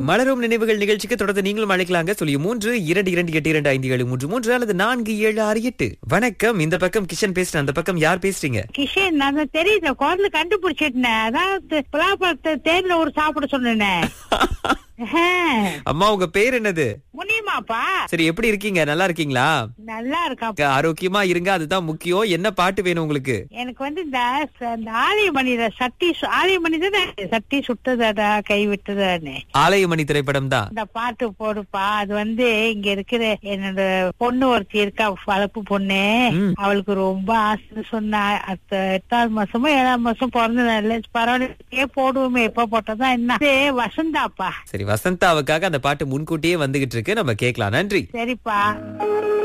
மலரும் நினைவுகள் நிகழ்ச்சிக்கு தொடர்ந்து நீங்களும் அழைக்கலாங்க சொல்லி மூன்று இரண்டு இரண்டு எட்டு இரண்டு ஐந்து ஏழு மூன்று மூன்று அல்லது நான்கு ஏழு ஆறு எட்டு வணக்கம் இந்த பக்கம் கிஷன் பேசுறேன் அந்த பக்கம் யார் பேசுறீங்க கிஷன் நான் தெரியுது குரல் கண்டுபிடிச்சிட்டேன் அதான் த- பலாப்பழத்தை தேன்ல ஒரு சாப்பிட சொன்னேனே ஆஹ். அம்மா உங்க பேர் என்னது முனியமாப்பா சரி எப்படி இருக்கீங்க நல்லா இருக்கீங்களா நல்லா இருக்கா ஆரோக்கியமா இருங்க அதுதான் முக்கியம் என்ன பாட்டு வேணும் உங்களுக்கு எனக்கு வந்து இந்த ச- இந்த ஆலயமணியில சட்டி சு- ஆலயமணி தானே சட்டி சுட்டதடா கை விட்டதானே ஆலயமணி திரைப்படம் தான் இந்த பாட்டு போடுப்பா அது வந்து இங்க இருக்கிற என்னோட பொண்ணு ஒருத்தி இருக்கா வளர்ப்பு பொண்ணு ம். அவளுக்கு ரொம்ப ஆசை சொன்னா அடுத்த எட்டாவது மாசமோ ஏழாவது மாசம் பிறந்த நாள் பரவாயில்ல போடுவோமே எப்ப போட்டதான் என்ன இது வசந்தாப்பா சரி வசந்தாவுக்காக அந்த பாட்டு முன்கூட்டியே வந்துகிட்டு இருக்கு நம்ம கேட்கலாம் நன்றி சரிப்பா